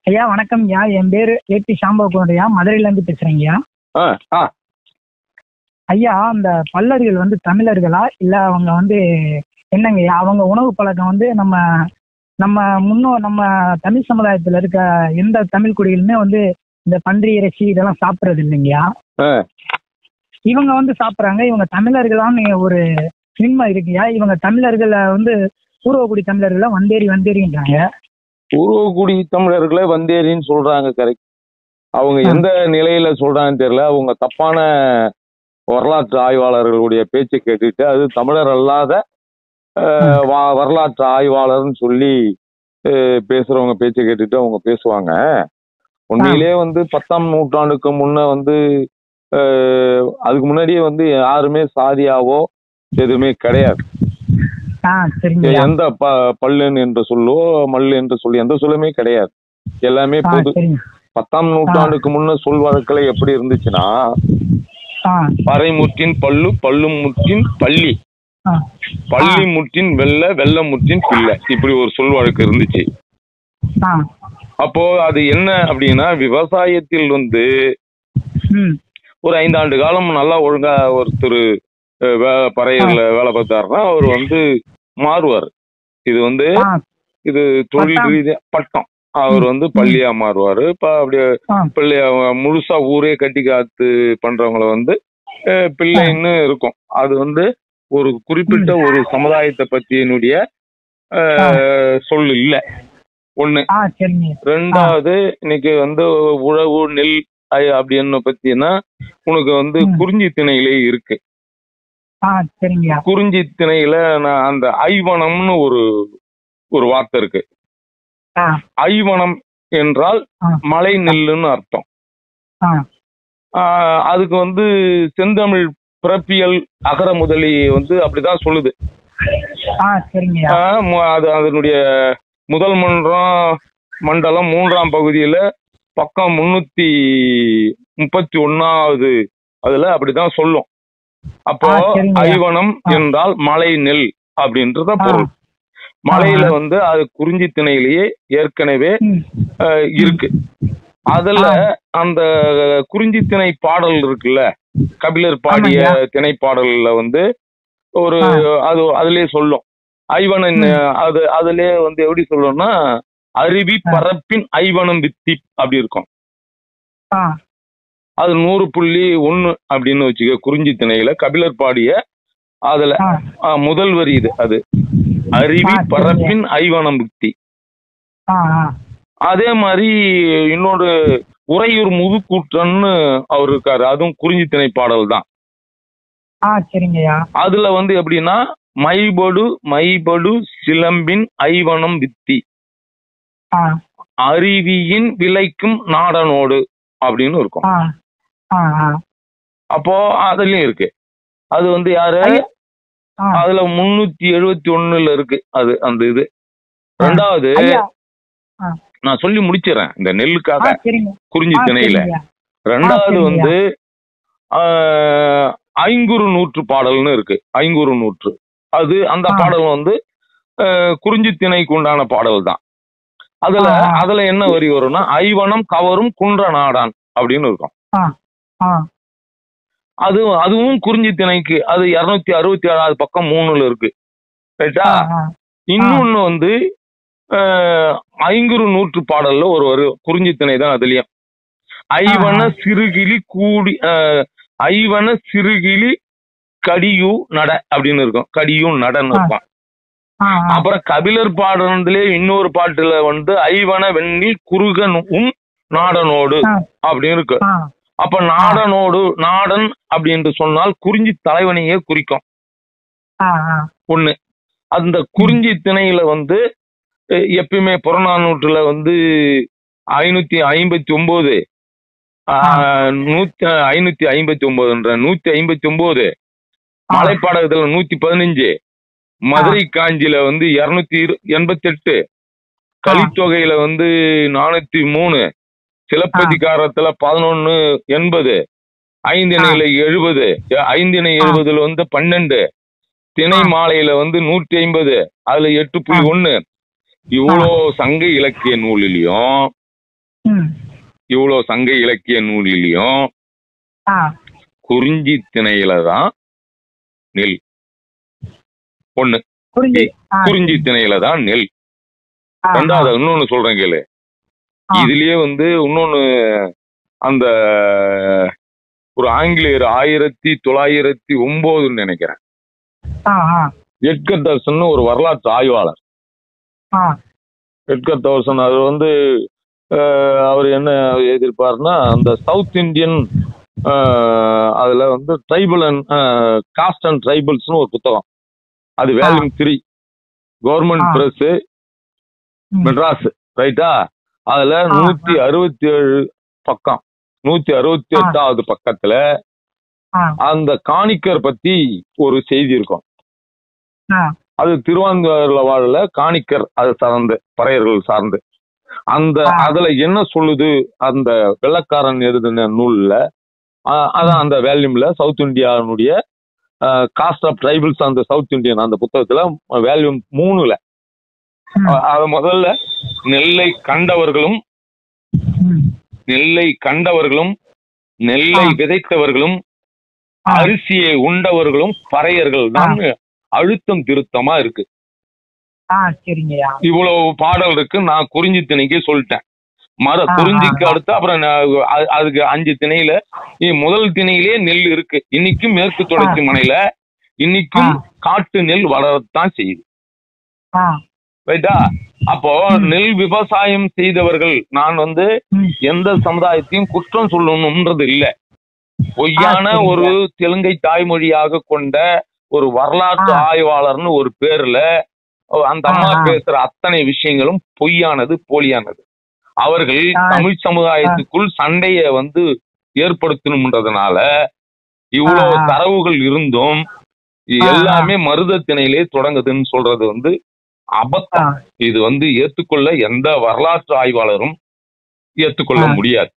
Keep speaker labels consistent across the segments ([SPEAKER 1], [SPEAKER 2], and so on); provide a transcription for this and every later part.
[SPEAKER 1] ஐயா வணக்கம்யா என் பேரு ஏபி சாம்பகுமாரியா மதுரையில இருந்து பேசுறேங்கய்யா
[SPEAKER 2] ஆ ஆ
[SPEAKER 1] ஐயா அந்த பல்லர்கள் வந்து தமிழர்களா இல்ல அவங்க வந்து என்னங்கய்யா அவங்க உணவு பழக்கம் வந்து நம்ம நம்ம முன்னோ நம்ம தமிழ் சமுதாயத்துல இருக்க எந்த தமிழ் குடிகளுமே வந்து இந்த பன்றி இறைச்சி இதெல்லாம் சாப்பிட்றது இல்லைங்கய்யா
[SPEAKER 2] ஆ
[SPEAKER 1] இவங்க வந்து சாப்பிட்றாங்க இவங்க தமிழர்களான்னு ஒரு சினிமா இருக்குயா இவங்க தமிழர்களை வந்து பூர்வகுடி தமிழர்களை வந்தேறி வந்தேறின்றாங்க
[SPEAKER 2] உருவக்குடி தமிழர்களே வந்தேரின்னு சொல்றாங்க கரெக்ட் அவங்க
[SPEAKER 1] ஆ.
[SPEAKER 2] எந்த நிலையில சொல்றாங்கன்னு தெரியல அவங்க தப்பான வரலாற்று ஆய்வாளர்களுடைய பேச்சை கேட்டுட்டு அது தமிழர் அல்லாத அஹ், வா- வரலாற்று ஆய்வாளர்னு சொல்லி அஹ், பேசுறவங்க பேச்சை கேட்டுட்டு அவங்க பேசுவாங்க உண்மையிலே வந்து பத்தாம் நூற்றாண்டுக்கு முன்ன வந்து அஹ், அதுக்கு முன்னாடியே வந்து யாருமே சாதியாவோ எதுவுமே கிடையாது
[SPEAKER 1] ஆ சரிங்க
[SPEAKER 2] எந்த ப பல்லுன்னு என்று சொல்லோ மல்லு என்று சொல்லி எந்த சொல்லுமே கிடையாது எல்லாமே
[SPEAKER 1] ஆ
[SPEAKER 2] பொது
[SPEAKER 1] சரிங்க
[SPEAKER 2] பத்தாம் நூற்றாண்டுக்கு முன்ன சொல் வழக்கில் எப்படி இருந்துச்சுன்னா
[SPEAKER 1] ஆ
[SPEAKER 2] பறைமுற்றின் பல்லு பல்லு முற்றின் பள்ளி
[SPEAKER 1] ஆ
[SPEAKER 2] பள்ளி முற்றின் வெள்ள வெள்ள முற்றின் பிள்ளை இப்படி ஒரு சொல் வழக்கு இருந்துச்சு
[SPEAKER 1] ஆ
[SPEAKER 2] அப்போ அது என்ன அப்படின்னா விவசாயத்தில் வந்து
[SPEAKER 1] ம்
[SPEAKER 2] ஒரு ஐந்தாண்டு காலம் நல்லா ஒழுங்கா ஒருத்தர் அஹ், வே- பறையர்ல வேலை பார்த்தாருன்னா அவர் வந்து மாறுவார் இது வந்து
[SPEAKER 1] ஆ
[SPEAKER 2] இது தொழில்
[SPEAKER 1] பட்டம்.
[SPEAKER 2] ரீதியா பட்டம் அவர் வந்து பள்ளியா மாறுவாரு இப்ப அப்படியே
[SPEAKER 1] ஆ
[SPEAKER 2] பிள்ளையா முழுசா ஊரே கட்டி காத்து பண்றவங்கள வந்து அஹ், பிள்ளைன்னு இருக்கும் அது வந்து ஒரு குறிப்பிட்ட ஒரு சமுதாயத்தை பத்தியினுடைய அஹ், சொல் இல்ல ஒண்ணு
[SPEAKER 1] ஆ சரிங்க
[SPEAKER 2] ரெண்டாவது இன்னைக்கு வந்து உழவு நெல் அய் அப்படின்னு பத்தினா உனக்கு வந்து
[SPEAKER 1] ம்.
[SPEAKER 2] குறிஞ்சி திணையிலே இருக்கு
[SPEAKER 1] ஆ சரிங்கய்யா
[SPEAKER 2] குறிஞ்சி திணையில நான் அந்த ஐவனம்னு ஒரு ஒரு வார்த்தை இருக்கு
[SPEAKER 1] ஆ
[SPEAKER 2] ஐவனம் என்றால்
[SPEAKER 1] ஆ.
[SPEAKER 2] மலை நெல்லுன்னு அர்த்தம்
[SPEAKER 1] ஆ
[SPEAKER 2] ஆஹ் அதுக்கு வந்து செந்தமிழ் பிறப்பியல் அகர முதலி வந்து அப்படிதான் சொல்லுது
[SPEAKER 1] ஆ சரிங்கய்யா
[SPEAKER 2] ஆஹ் மு- அது அதனுடைய முதல் மன்றம் மண்டலம் மூன்றாம் பகுதியில பக்கம் முன்னூத்தி முப்பத்தி ஒன்னாவது அதுல அப்படிதான் சொல்லும் அப்போ
[SPEAKER 1] ஆ, சரிங்க.
[SPEAKER 2] ஐவனம்
[SPEAKER 1] ஆ.
[SPEAKER 2] என்றால் மலை நெல் அப்படின்றத
[SPEAKER 1] ஆ
[SPEAKER 2] பொருள் மலையில
[SPEAKER 1] ஆ.
[SPEAKER 2] வந்து அது குறிஞ்சி திணையிலேயே ஏற்கனவே
[SPEAKER 1] ம்
[SPEAKER 2] அஹ், இருக்கு அதுல
[SPEAKER 1] ஆ.
[SPEAKER 2] அந்த குறிஞ்சி திணை பாடல் இருக்குல்ல கபிலர் பாடிய
[SPEAKER 1] ஆமாங்க.
[SPEAKER 2] திணை பாடல்ல வந்து ஒரு
[SPEAKER 1] ஆ.
[SPEAKER 2] அது அதுலயே சொல்லும் ஐவனன் அது அதுலயே வந்து எப்படி சொல்லும்னா அருவி
[SPEAKER 1] ஆ.
[SPEAKER 2] பரப்பின் ஐவனம் வித்தி அப்படி இருக்கும்
[SPEAKER 1] ஆ
[SPEAKER 2] அது நூறு புள்ளி ஒன்னு அப்படின்னு வச்சுக்க குறிஞ்சி திணையில கபிலர் பாடிய அதுல
[SPEAKER 1] ஆ
[SPEAKER 2] ஆ, முதல் வரி இது அது அருவி
[SPEAKER 1] ஆ, சரிங்க.
[SPEAKER 2] பரப்பின் ஐவனம் புக்தி
[SPEAKER 1] ஆ ஆ
[SPEAKER 2] அதே மாதிரி இன்னொரு உறையூர் முதுக்கூற்றன்னு அவர் இருக்காரு அதுவும் குறிஞ்சி திணை பாடல் தான்
[SPEAKER 1] ஆ சரிங்கய்யா
[SPEAKER 2] அதுல வந்து எப்படின்னா மைபடு மைபடு சிலம்பின் ஐவனம் வித்தி
[SPEAKER 1] ஆ
[SPEAKER 2] அருவியின் விளைக்கும் நாடனோடு அப்படின்னு இருக்கும்
[SPEAKER 1] ஆ ஆ ஆ
[SPEAKER 2] அப்போ அதுலயும் இருக்கு அது வந்து யாரு
[SPEAKER 1] ஐயா. ஆ
[SPEAKER 2] அதுல முன்னூத்தி எழுபத்தி ஒண்ணுல இருக்கு அது அந்த இது ரெண்டாவது
[SPEAKER 1] ஐயா
[SPEAKER 2] நான் சொல்லி முடிச்சிடறேன் இந்த
[SPEAKER 1] ஆ
[SPEAKER 2] நெல்லுக்காக
[SPEAKER 1] சரிங்க
[SPEAKER 2] குறிஞ்சி
[SPEAKER 1] ஆ
[SPEAKER 2] திணையில
[SPEAKER 1] சரிங்கய்யா
[SPEAKER 2] ரெண்டாவது
[SPEAKER 1] சரிங்கய்யா.
[SPEAKER 2] வந்து ஆஹ், ஐங்குறு நூற்று பாடல்னு இருக்கு ஐங்குறு நூற்று அது அந்த
[SPEAKER 1] ஆ.
[SPEAKER 2] பாடல் வந்து ஆஹ், குறிஞ்சி திணைக்கு உண்டான பாடல் தான் அதுல
[SPEAKER 1] ஆ, ஆ.
[SPEAKER 2] அதுல என்ன வரி வரும்னா ஐவனம் கவரும் குன்ற நாடான் அப்படின்னு இருக்கும்
[SPEAKER 1] ஆ ஆ
[SPEAKER 2] அது அதுவும் குறிஞ்சி திணைக்கு அது இருநூத்தி அறுபத்தி ஏழாவது பக்கம் மூணுல இருக்கு ரைட்டா
[SPEAKER 1] ஆ ஆ
[SPEAKER 2] இன்னொன்னு வந்து ஆஹ், ஐங்குறு நூற்று பாடல்ல ஒரு ஒரு குறிஞ்சி திணை தான் அதுலயும் ஐவன
[SPEAKER 1] ஆ.
[SPEAKER 2] சிறுகிளி கூடி ஆஹ், ஐவன சிறுகிளி கடியூ நட அப்படின்னு இருக்கும் கடியும் நடன்னு
[SPEAKER 1] ஆ.
[SPEAKER 2] இருக்கும்
[SPEAKER 1] ஆ ஆ
[SPEAKER 2] அப்புறம் கபிலர் பாடலே இன்னொரு பாட்டுல வந்து ஐவன வெண்ணில் குறுகனும் நாடனோடு
[SPEAKER 1] ஆ.
[SPEAKER 2] அப்படின்னு இருக்கு
[SPEAKER 1] ஆ
[SPEAKER 2] அப்ப நாடனோடு நாடன் அப்படின்னு சொன்னால் குறிஞ்சி தலைவனையே குறிக்கும்
[SPEAKER 1] ஆ ஆ
[SPEAKER 2] ஒண்ணு அந்த குறிஞ்சி திணையில வந்து அஹ், எப்பயுமே புறநானூற்றுல வந்து ஐநூத்தி ஐம்பத்தி ஒன்பது நூத்தி ஐநூத்தி ஐம்பத்தி ஒன்பதுன்ற நூத்தி ஐம்பத்தி ஒன்பது
[SPEAKER 1] ஆ.
[SPEAKER 2] மலைப்பாடகத்துல நூத்தி பதினஞ்சு மதுரை காஞ்சில வந்து இருநூத்தி எண்பத்தி எட்டு கலித்தொகையில வந்து நானூத்தி மூணு சிலப்பதிகாரத்துல பதினொன்னு எண்பது ஐந்திணையில எழுபது ஐந்திணை
[SPEAKER 1] ஆ.
[SPEAKER 2] எழுபதுல வந்து பன்னெண்டு திணை
[SPEAKER 1] ஆ.
[SPEAKER 2] மாலையில வந்து நூற்றி ஐம்பது அதுல எட்டு புள்ளி
[SPEAKER 1] ஆ.
[SPEAKER 2] ஒண்ணு இவ்வளோ சங்க இலக்கிய நூலிலையும்
[SPEAKER 1] ம்
[SPEAKER 2] இவ்வளவு சங்க இலக்கிய நூலிலையும்
[SPEAKER 1] ஆ
[SPEAKER 2] குறிஞ்சி திணையில தான் நெல் ஒண்ணு
[SPEAKER 1] புரிஞ்சு ஆ
[SPEAKER 2] குறிஞ்சி திணையில தான் நெல்
[SPEAKER 1] ஆ,
[SPEAKER 2] ரெண்டாவது இன்னொன்னு சொல்றேன் கேளு
[SPEAKER 1] ஆ.
[SPEAKER 2] இதுலயே வந்து இன்னொன்னு அந்த ஒரு ஆங்கிலேயர் ஆயிரத்தி தொள்ளாயிரத்தி ஒன்பதுன்னு நினைக்கிறேன்
[SPEAKER 1] ஆ ஆ
[SPEAKER 2] எட்கர் தர்சன் ஒரு வரலாற்று ஆய்வாளர்
[SPEAKER 1] ஆ
[SPEAKER 2] எட்கர் தர்சன் அவர் வந்து அஹ், அவர் என்ன எழுதியிருப்பாருன்னா அந்த சவுத் இந்தியன் அஹ், அதுல வந்து ட்ரைபல் அண்ட் காஸ்ட் அண்ட் ட்ரைபல்ஸ்னு ஒரு புத்தகம் அது வேல்யூம் த்ரீ கவர்மெண்ட்
[SPEAKER 1] ஆ.
[SPEAKER 2] பிரஸ்
[SPEAKER 1] ம்.
[SPEAKER 2] மெட்ராஸ் ரைட்டா அதுல
[SPEAKER 1] ஆ,
[SPEAKER 2] நூத்தி அறுபத்தி ஏழு பக்கம் நூத்தி அறுபத்தி
[SPEAKER 1] ஆ.
[SPEAKER 2] எட்டாவது பக்கத்துல
[SPEAKER 1] ஆ
[SPEAKER 2] அந்த காணிக்கர் பத்தி ஒரு செய்தி இருக்கும்
[SPEAKER 1] ஆ
[SPEAKER 2] அது திருவாங்கூர்ல வாழல காணிக்கர் அது சார்ந்து பறையர்கள் சார்ந்து அந்த
[SPEAKER 1] ஆ.
[SPEAKER 2] அதுல என்ன சொல்லுது அந்த வெள்ளக்காரன் எழுதின நூல்ல ஆ, அதான் அந்த வேல்யூம்ல சவுத் இந்தியாவுடைய காஸ்ட் ஆஃப் ட்ரைபிள்ஸ் அந்த சவுத் இந்தியன் அந்த புத்தகத்துல வேல்யூம் மூணுல
[SPEAKER 1] ம்.
[SPEAKER 2] அ- அது முதல்ல நெல்லை கண்டவர்களும்
[SPEAKER 1] ம்.
[SPEAKER 2] நெல்லை கண்டவர்களும் நெல்லை
[SPEAKER 1] ஆ.
[SPEAKER 2] விதைத்தவர்களும்
[SPEAKER 1] ஆ.
[SPEAKER 2] அரிசியை உண்டவர்களும் பறையர்கள் தான் அழுத்தம் திருத்தமா இருக்கு
[SPEAKER 1] ஆ சரிங்கய்யா
[SPEAKER 2] இவ்வளவு பாடல் இருக்கு நான் குறிஞ்சி திணைக்கு சொல்லிட்டேன் மர
[SPEAKER 1] ஆ,
[SPEAKER 2] குறிஞ்சிக்கு
[SPEAKER 1] ஆ.
[SPEAKER 2] அடுத்து அப்புறம் நான் அ- அதுக்கு அஞ்சு திணையில இ- முதல் திணையிலே நெல் இருக்கு இன்னைக்கும் மேற்கு தொடர்ச்சி மலையில இன்னைக்கும்
[SPEAKER 1] ஆ.
[SPEAKER 2] காட்டு நெல் வளரத்தான் செய்யுது
[SPEAKER 1] ஆ
[SPEAKER 2] ரைட்டா அப்போ
[SPEAKER 1] ம்.
[SPEAKER 2] நெல் விவசாயம் செய்தவர்கள் நான் வந்து
[SPEAKER 1] ம்.
[SPEAKER 2] எந்த சமுதாயத்தையும் குற்றம் சொல்லணும்ன்றது இல்ல பொய்யான
[SPEAKER 1] ஆ, சரிங்க.
[SPEAKER 2] ஒரு தெலுங்கை தாய்மொழியாக கொண்ட ஒரு வரலாற்று
[SPEAKER 1] ஆ.
[SPEAKER 2] ஆய்வாளர்னு ஒரு பேர்ல அந்த அம்மா
[SPEAKER 1] ஆ, ஆ.
[SPEAKER 2] பேசுற அத்தனை விஷயங்களும் பொய்யானது போலியானது அவர்கள்
[SPEAKER 1] ஆ.
[SPEAKER 2] தமிழ் சமுதாயத்துக்குள் சண்டைய வந்து ஏற்படுத்தணும்ன்றதுனால இவ்வளவு
[SPEAKER 1] ஆ, ஆ.
[SPEAKER 2] தரவுகள் இருந்தும் இது
[SPEAKER 1] ஆ, ஆ.
[SPEAKER 2] எல்லாமே மருத திணையிலே தொடங்குதுன்னு சொல்றது வந்து அபத்தம்
[SPEAKER 1] ஆ
[SPEAKER 2] இது வந்து ஏத்துக்கொள்ள எந்த வரலாற்று ஆய்வாளரும் ஏத்துக்கொள்ள
[SPEAKER 1] ஆ.
[SPEAKER 2] முடியாது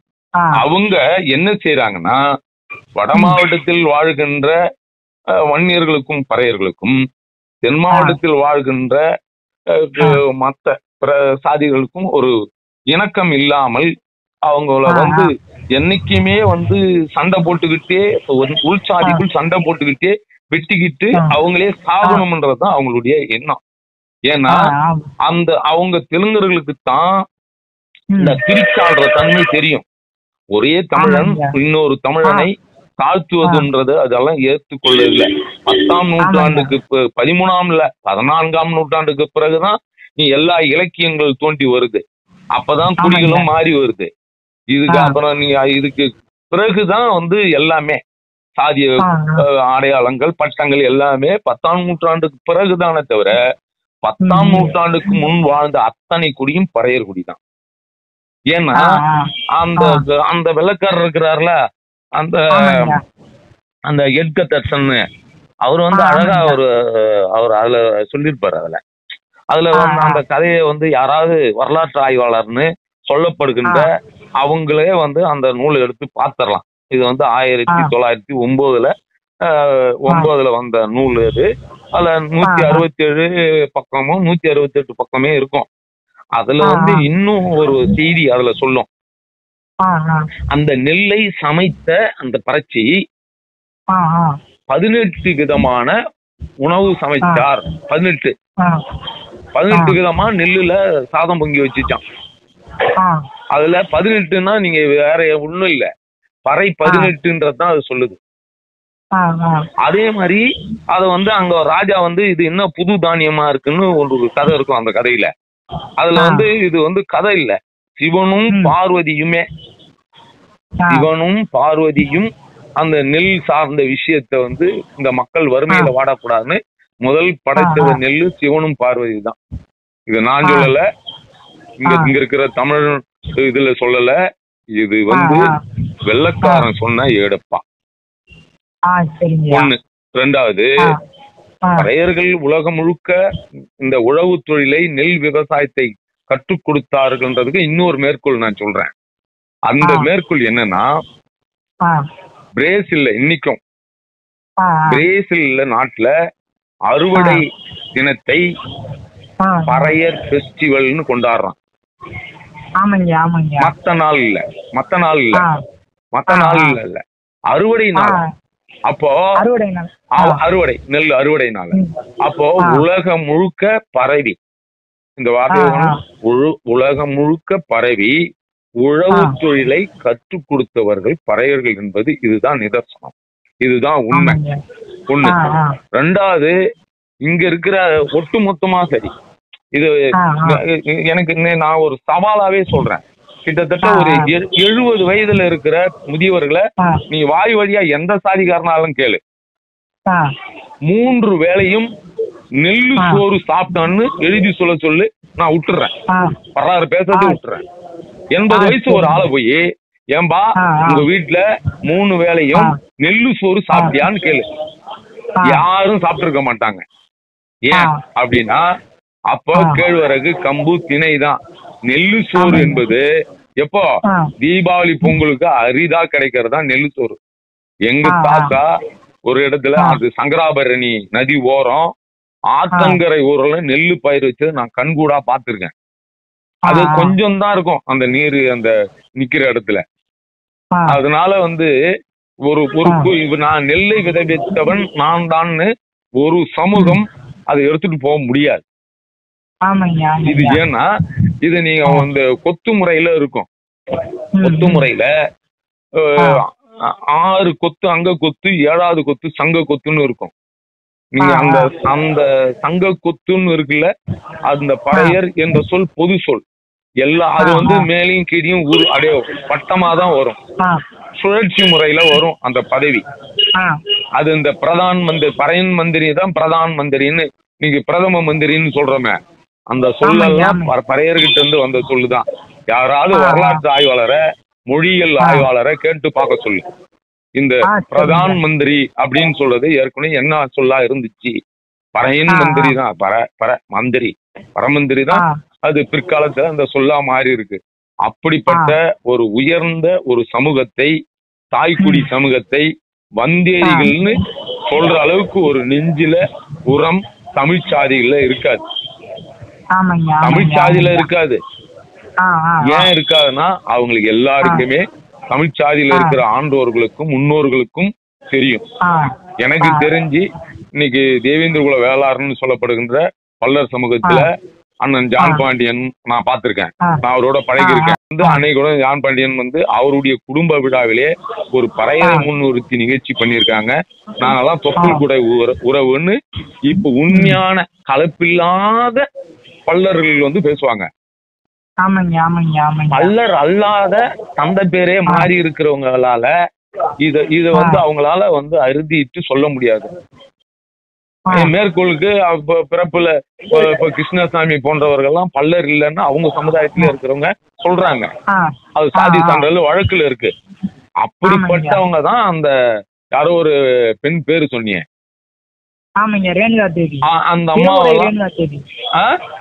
[SPEAKER 1] ஆ
[SPEAKER 2] அவங்க என்ன செய்யறாங்கன்னா வட மாவட்டத்தில் வாழ்கின்ற அஹ், வன்னியர்களுக்கும் பறையர்களுக்கும் தென் மாவட்டத்தில் வாழ்கின்ற அஹ், கு- மத்த பிற சாதிகளுக்கும் ஒரு இணக்கம் இல்லாமல் அவங்கள
[SPEAKER 1] ஆ,
[SPEAKER 2] வந்து என்னைக்குமே வந்து சண்டை போட்டுக்கிட்டே உள்- உள்சாதிக்குள் சண்டை போட்டுக்கிட்டே வெட்டிக்கிட்டு
[SPEAKER 1] ஆ.
[SPEAKER 2] அவங்களே சாகணும்ன்றது தான் அவங்களுடைய எண்ணம் ஏன்னா
[SPEAKER 1] ஆ, ஆ.
[SPEAKER 2] அந்த அவங்க தெலுங்கர்களுக்கு தான்
[SPEAKER 1] ம்.
[SPEAKER 2] இந்த பிரிச்சாடுற தன்மை தெரியும் ஒரே தமிழன்
[SPEAKER 1] ஆமாங்க.
[SPEAKER 2] இன்னொரு தமிழனை தாழ்த்துவதுன்றது அதெல்லாம் ஏற்றுக்கொள்ள இல்லை பத்தாம் நூற்றாண்டுக்கு பி- பதிமூணாம் இல்ல பதினான்காம் நூற்றாண்டுக்கு பிறகுதான் நீ எல்லா இலக்கியங்கள் தோண்டி வருது அப்பதான்
[SPEAKER 1] ஆமாங்க.
[SPEAKER 2] குடிகளும் மாறி வருது இதுக்கு
[SPEAKER 1] ஆ.
[SPEAKER 2] அப்புறம் நீ இதுக்கு பிறகுதான் வந்து எல்லாமே சாதிய
[SPEAKER 1] ஆ, ஆ.
[SPEAKER 2] அஹ், அடையாளங்கள் பட்டங்கள் எல்லாமே பத்தாம் நூற்றாண்டுக்கு பிறகுதானே தவிர பத்தாம்
[SPEAKER 1] ம்.
[SPEAKER 2] நூற்றாண்டுக்கு முன் வாழ்ந்த அத்தனை குடியும் பறையர் குடிதான் ஏன்னா
[SPEAKER 1] ஆ, ஆ.
[SPEAKER 2] அந்த அந்த வெள்ளக்காரர் இருக்கிறார்ல அந்த
[SPEAKER 1] ஆமாங்க.
[SPEAKER 2] அந்த எட்க தர்சன் அவர் வந்து
[SPEAKER 1] ஆ,
[SPEAKER 2] அழகா
[SPEAKER 1] ஆமாங்க.
[SPEAKER 2] ஒரு அவர் அதுல சொல்லியிருப்பாரு அதுல அதுல
[SPEAKER 1] ஆ,
[SPEAKER 2] வந்து
[SPEAKER 1] ஆ.
[SPEAKER 2] அந்த கதையை வந்து யாராவது வரலாற்று ஆய்வாளர்னு சொல்லப்படுகின்ற அவங்களே வந்து அந்த நூலை எடுத்து பார்த்துடலாம் இது வந்து ஆயிரத்தி
[SPEAKER 1] ஆ.
[SPEAKER 2] தொள்ளாயிரத்தி ஒன்பதுல ஆஹ், ஒன்பதுல வந்த நூல் இது அதுல நூத்தி
[SPEAKER 1] ஆ.
[SPEAKER 2] அறுபத்தி ஏழு பக்கமும் நூத்தி அறுபத்தி எட்டு பக்கமே இருக்கும் அதுல
[SPEAKER 1] ஆ,
[SPEAKER 2] வந்து
[SPEAKER 1] ஆ.
[SPEAKER 2] இன்னும் ஒரு செய்தி அதுல சொல்லும்
[SPEAKER 1] ஆ, ஆ.
[SPEAKER 2] அந்த நெல்லை சமைத்த அந்த பறச்சி
[SPEAKER 1] ஆ, ஆ.
[SPEAKER 2] பதினெட்டு விதமான உணவு சமைச்சார் பதினெட்டு
[SPEAKER 1] ஆ.
[SPEAKER 2] பதினெட்டு
[SPEAKER 1] ஆ.
[SPEAKER 2] விதமா நெல்லுல சாதம் பொங்கி வச்சுச்சான்
[SPEAKER 1] ஆ.
[SPEAKER 2] அதுல பதினெட்டுன்னா நீங்க வேற ஒண்ணும் இல்ல பறை பதினெட்டுன்றதுதான் அது சொல்லுது
[SPEAKER 1] ஆ, ஆ.
[SPEAKER 2] அதே மாதிரி அத வந்து அங்க ராஜா வந்து இது என்ன புது தானியமா இருக்குன்னு ஒரு கதை இருக்கும் அந்த கதையில அதுல
[SPEAKER 1] ஆ.
[SPEAKER 2] வந்து இது வந்து கதை இல்ல சிவனும்
[SPEAKER 1] ம்.
[SPEAKER 2] பார்வதியுமே
[SPEAKER 1] ஆ.
[SPEAKER 2] சிவனும் பார்வதியும் அந்த நெல் சார்ந்த விஷயத்த வந்து இந்த மக்கள் வறுமையில வாடக்கூடாதுன்னு முதல் படைத்தது
[SPEAKER 1] ஆ, ஆ.
[SPEAKER 2] நெல்லு சிவனும் பார்வதி தான் இது நான்
[SPEAKER 1] ஆ.
[SPEAKER 2] சொல்லல இங்க
[SPEAKER 1] ஆ.
[SPEAKER 2] இங்க இருக்கிற தமிழ் இதுல சொல்லல இது வந்து
[SPEAKER 1] ஆ, ஆ.
[SPEAKER 2] வெள்ளக்காரன் சொன்ன ஏடப்பா
[SPEAKER 1] ஆ சரிங்கய்யா
[SPEAKER 2] ஒண்ணு ரெண்டாவது
[SPEAKER 1] ஆ. ஆ.
[SPEAKER 2] பறையர்கள் உலகம் முழுக்க இந்த உழவு தொழிலை நெல் விவசாயத்தை கற்றுக் கொடுத்தார்கள்ன்றதுக்கு இன்னொரு மேற்கோள் நான் சொல்றேன் அந்த
[SPEAKER 1] ஆ.
[SPEAKER 2] மேற்கோள் என்னன்னா
[SPEAKER 1] ஆ.
[SPEAKER 2] பிரேசில்ல இன்னைக்கும்
[SPEAKER 1] ஆ.
[SPEAKER 2] பிரேசில்ல நாட்டுல அறுவடை தினத்தை
[SPEAKER 1] ஆ.
[SPEAKER 2] பறையர் ஃபெஸ்டிவல்னு கொண்டாடுறான்
[SPEAKER 1] ஆமாங்க ஆமாங்க
[SPEAKER 2] மத்த நாள் இல்ல மத்த நாள் இல்ல
[SPEAKER 1] ஆ
[SPEAKER 2] மத்த
[SPEAKER 1] ஆ,
[SPEAKER 2] நாள்
[SPEAKER 1] ஆ.
[SPEAKER 2] இல்ல இல்ல அறுவடை
[SPEAKER 1] ஆ
[SPEAKER 2] நாள் அப்போ
[SPEAKER 1] அறுவடை நாள்
[SPEAKER 2] அவ- அறுவடை நெல் அறுவடை நாள்
[SPEAKER 1] ம்.
[SPEAKER 2] அப்போ
[SPEAKER 1] ஆ.
[SPEAKER 2] உலகம் முழுக்க பரவி இந்த வார்த்தை
[SPEAKER 1] ஆ, ஆ.
[SPEAKER 2] உழு- உலகம் முழுக்க பரவி உழவு
[SPEAKER 1] ஆ.
[SPEAKER 2] தொழிலை கற்றுக் கொடுத்தவர்கள் பறையர்கள் என்பது இதுதான் நிதர்சனம் இதுதான் உண்மை
[SPEAKER 1] ஆமாங்க
[SPEAKER 2] ஒண்ணு
[SPEAKER 1] ஆ ஆ
[SPEAKER 2] ரெண்டாவது இங்க இருக்கிற ஒட்டு மொத்தமா சரி இது
[SPEAKER 1] ஆ, ஆ.
[SPEAKER 2] எ- எனக்கு இன்னும் நான் ஒரு சவாலாவே சொல்றேன் கிட்டத்தட்ட
[SPEAKER 1] ஆ,
[SPEAKER 2] ஒரு
[SPEAKER 1] ஆ.
[SPEAKER 2] எ- எழுபது வயதுல இருக்கிற முதியவர்களை
[SPEAKER 1] ஆ
[SPEAKER 2] நீ வாய் வழியா எந்த சாதிக்காரனாலும் கேளு
[SPEAKER 1] ஆ
[SPEAKER 2] மூன்று வேளையும் நெல்லு
[SPEAKER 1] ஆ.
[SPEAKER 2] சோறு சாப்பிட்டான்னு எழுதி சொல்ல சொல்லு நான் விட்டுறேன்
[SPEAKER 1] ஆ
[SPEAKER 2] வரலாறு பேசுறதே
[SPEAKER 1] ஆ.
[SPEAKER 2] விட்டுறேன் எண்பது
[SPEAKER 1] ஆ,
[SPEAKER 2] வயசு
[SPEAKER 1] சரி.
[SPEAKER 2] ஒரு ஆளை போய் ஏன்பா
[SPEAKER 1] ஆ, ஆ.
[SPEAKER 2] உங்க வீட்டுல மூணு வேளையும்
[SPEAKER 1] ஆ.
[SPEAKER 2] நெல்லு சோறு சாப்பிட்டியான்னு கேளு
[SPEAKER 1] ஆ.
[SPEAKER 2] யாரும் சாப்பிட்டிருக்க மாட்டாங்க ஏன்
[SPEAKER 1] ஆ.
[SPEAKER 2] அப்படின்னா அப்போ
[SPEAKER 1] ஆ.
[SPEAKER 2] கேழ்வரகு கம்பு திணை தான் நெல்லு சோறு
[SPEAKER 1] ஆமாங்க.
[SPEAKER 2] என்பது எப்போ
[SPEAKER 1] ஆ.
[SPEAKER 2] தீபாவளி பொங்கலுக்கு அரிதா கிடைக்கிறது தான் நெல்லு சோறு எங்க
[SPEAKER 1] ஆ, ஆ.
[SPEAKER 2] தாத்தா ஒரு இடத்துல
[SPEAKER 1] ஆ.
[SPEAKER 2] அது சங்கராபரணி நதி ஓரம் ஆத்தங்கரை ஊர்ல நெல்லு பயிர் வச்சது நான் கண்கூடா பார்த்திருக்கேன் அது
[SPEAKER 1] ஆ, ஆ.
[SPEAKER 2] கொஞ்சம் தான் இருக்கும் அந்த நீர் அந்த நிக்கிற இடத்துல
[SPEAKER 1] ஆ.
[SPEAKER 2] அதனால வந்து ஒரு ஒரு
[SPEAKER 1] ஆ.
[SPEAKER 2] கு- இப்ப நான் நெல்லை விதைத்தவன் நான் தான்னு ஒரு சமூகம் அதை எடுத்துட்டு போக முடியாது
[SPEAKER 1] ஆமாங்க
[SPEAKER 2] இது
[SPEAKER 1] ஆமாங்க
[SPEAKER 2] ஏன்னா இது நீங்க
[SPEAKER 1] ஆ.
[SPEAKER 2] வந்து கொத்து முறையில இருக்கும்
[SPEAKER 1] ம்,
[SPEAKER 2] கொத்து
[SPEAKER 1] ம்.
[SPEAKER 2] முறையில அஹ், ஆ- ஆறு கொத்து அங்க கொத்து ஏழாவது கொத்து சங்க கொத்துன்னு இருக்கும் நீங்க
[SPEAKER 1] ஆ,
[SPEAKER 2] அந்த
[SPEAKER 1] ஆ.
[SPEAKER 2] அந்த சங்க கொத்துன்னு இருக்குல்ல அந்த பறையர் என்ற சொல் பொது சொல் எல்லா அது
[SPEAKER 1] ஆ,
[SPEAKER 2] வந்து
[SPEAKER 1] ஆ.
[SPEAKER 2] மேலையும் கீழையும் உரு அப்படியே பட்டமா தான் வரும்
[SPEAKER 1] ஆ
[SPEAKER 2] சுழற்சி முறையில வரும் அந்த பதவி
[SPEAKER 1] ஆ
[SPEAKER 2] அது இந்த பிரதான் மந்திரி பறையன் மந்திரி தான் பிரதான் மந்திரின்னு நீங்க பிரதம மந்திரின்னு சொல்றோமே அந்த சொல்லெல்லாம்
[SPEAKER 1] ஆமாங்க.
[SPEAKER 2] ப- பறையர்கிட்ட இருந்து வந்த சொல்லுதான் யாராவது
[SPEAKER 1] ஆ, ஆ.
[SPEAKER 2] வரலாற்று ஆய்வாளரை மொழியியல்
[SPEAKER 1] ஆ.
[SPEAKER 2] ஆய்வாளரை கேட்டு பார்க்க சொல்லு இந்த
[SPEAKER 1] ஆ, சரிங்க.
[SPEAKER 2] பிரதான் மந்திரி அப்படின்னு சொல்றது ஏற்கனவே என்ன சொல்லா இருந்துச்சு பறையன்
[SPEAKER 1] ஆ, ஆ.
[SPEAKER 2] மந்திரி தான் பர பர மந்திரி பரமந்திரி
[SPEAKER 1] ஆ
[SPEAKER 2] தான் அது பிற்காலத்துல அந்த சொல்லா மாறி இருக்கு அப்படிப்பட்ட ஒரு உயர்ந்த ஒரு சமூகத்தை தாய்க்குடி
[SPEAKER 1] ம்.
[SPEAKER 2] சமூகத்தை வந்தேரிகள்னு சொல்ற அளவுக்கு ஒரு நெஞ்சில உரம் தமிழ் சாதிகள்ல இருக்காது
[SPEAKER 1] ஆமாங்க
[SPEAKER 2] தமிழ்
[SPEAKER 1] ஆமாங்க,
[SPEAKER 2] சாதியில
[SPEAKER 1] ஆமாங்க.
[SPEAKER 2] இருக்காது
[SPEAKER 1] ஆ ஆ ஆ.
[SPEAKER 2] ஏன் இருக்காதுன்னா அவங்களுக்கு எல்லாருக்குமே தமிழ் சாதியில
[SPEAKER 1] ஆ.
[SPEAKER 2] இருக்கிற ஆண்டோர்களுக்கும் முன்னோர்களுக்கும் தெரியும்
[SPEAKER 1] ஆ
[SPEAKER 2] எனக்கு
[SPEAKER 1] ஆ.
[SPEAKER 2] தெரிஞ்சு இன்னைக்கு தேவேந்திர குல வேளாறுன்னு சொல்லப்படுகின்ற பல்லர் சமூகத்துல அண்ணன் ஜான்
[SPEAKER 1] ஆ.
[SPEAKER 2] பாண்டியன் நான் பார்த்திருக்கேன்
[SPEAKER 1] ஆ.
[SPEAKER 2] நான் அவரோட பழகியிருக்கேன் வந்து அன்னைக்கு ஜான் பாண்டியன் வந்து அவருடைய குடும்ப விழாவிலே ஒரு பறையரை
[SPEAKER 1] ஆ.
[SPEAKER 2] முன்னிறுத்தி நிகழ்ச்சி பண்ணியிருக்காங்க நாங்கெல்லாம் தொப்புள்
[SPEAKER 1] ஆ.
[SPEAKER 2] கூட உற- உறவுன்னு இப்ப உண்மையான கலப்பில்லாத பல்லர்கள் வந்து பேசுவாங்க
[SPEAKER 1] ஆமாங்க ஆமாங்க ஆமாங்க
[SPEAKER 2] பல்லர் அல்லாத தந்தை பேரே மாறி இருக்கிறவங்களால இத இத வந்து
[SPEAKER 1] ஆ.
[SPEAKER 2] அவங்களால வந்து அறுதிட்டு சொல்ல முடியாது
[SPEAKER 1] ஆ.
[SPEAKER 2] மேற்கோளுக்கு அப்ப பிறப்புல இப்ப இப்ப கிருஷ்ணசாமி போன்றவர்கள்லாம் பல்லர் இல்லைன்னா அவங்க சமுதாயத்துல இருக்கிறவங்க சொல்றாங்க
[SPEAKER 1] ஆ
[SPEAKER 2] அது சாதி
[SPEAKER 1] ஆ, ஆ.
[SPEAKER 2] சான்றிதழ் வழக்குல இருக்கு அப்படிப்பட்டவங்க தான் அந்த யாரோ ஒரு பெண் பேரு சொன்னீங்க
[SPEAKER 1] ஆமாங்க ரேணுகா தேவி
[SPEAKER 2] ஆ, அந்த
[SPEAKER 1] இரவுடை
[SPEAKER 2] அம்மாவெல்லாம்
[SPEAKER 1] ரேணுகா தேவி
[SPEAKER 2] ஆ?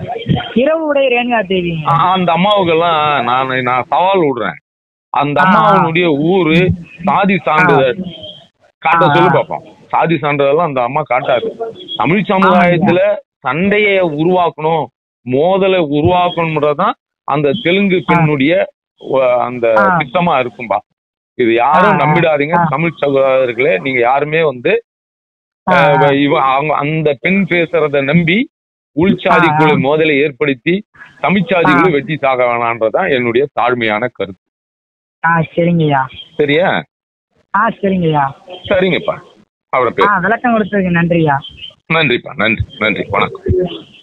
[SPEAKER 1] இரவுடை ரேணுகா தேவிங்க
[SPEAKER 2] ஆ, அந்த அம்மாவுக்கெல்லாம் நான் நான் சவால் விடுறேன் அந்த
[SPEAKER 1] ஆ, ஆ.
[SPEAKER 2] அம்மாவனுடைய ஊரு சாதி சான்றிதழ் காட்ட
[SPEAKER 1] ஆ,
[SPEAKER 2] சொல்லி
[SPEAKER 1] ஆ.
[SPEAKER 2] பார்ப்போம் சாதி சான்றிதழ் அந்த அம்மா காட்டாது தமிழ் சமுதாயத்துல சண்டையை உருவாக்கணும் மோதலை உருவாக்கணும்ன்றதான் அந்த தெலுங்கு பெண்ணுடைய ஒ- அந்த
[SPEAKER 1] ஆ.
[SPEAKER 2] திட்டமா இருக்கும்பா இது யாரும்
[SPEAKER 1] ஆ, ஆ.
[SPEAKER 2] நம்பிடாதீங்க
[SPEAKER 1] ஆ.
[SPEAKER 2] தமிழ் சகோதரர்களே நீங்க யாருமே வந்து
[SPEAKER 1] ஆ,
[SPEAKER 2] அஹ்,
[SPEAKER 1] ஆ.
[SPEAKER 2] இவ அவங்க அந்த பெண் பேசுறத நம்பி உள்சாதிக்குழு
[SPEAKER 1] ஆ, ஆ.
[SPEAKER 2] மோதலை ஏற்படுத்தி தமிழ்ச்சாதிகளை
[SPEAKER 1] ஆ.
[SPEAKER 2] வெட்டி சாக வேணான்றதான் என்னுடைய தாழ்மையான கருத்து
[SPEAKER 1] ஆ சரிங்கய்யா
[SPEAKER 2] சரியா
[SPEAKER 1] ஆ சரிங்கய்யா
[SPEAKER 2] சரிங்கப்பா அவரை
[SPEAKER 1] ஆ
[SPEAKER 2] பேர்
[SPEAKER 1] விளக்கம் கொடுத்ததுக்கு நன்றியா
[SPEAKER 2] நன்றிப்பா நன்றி நன்றி வணக்கம்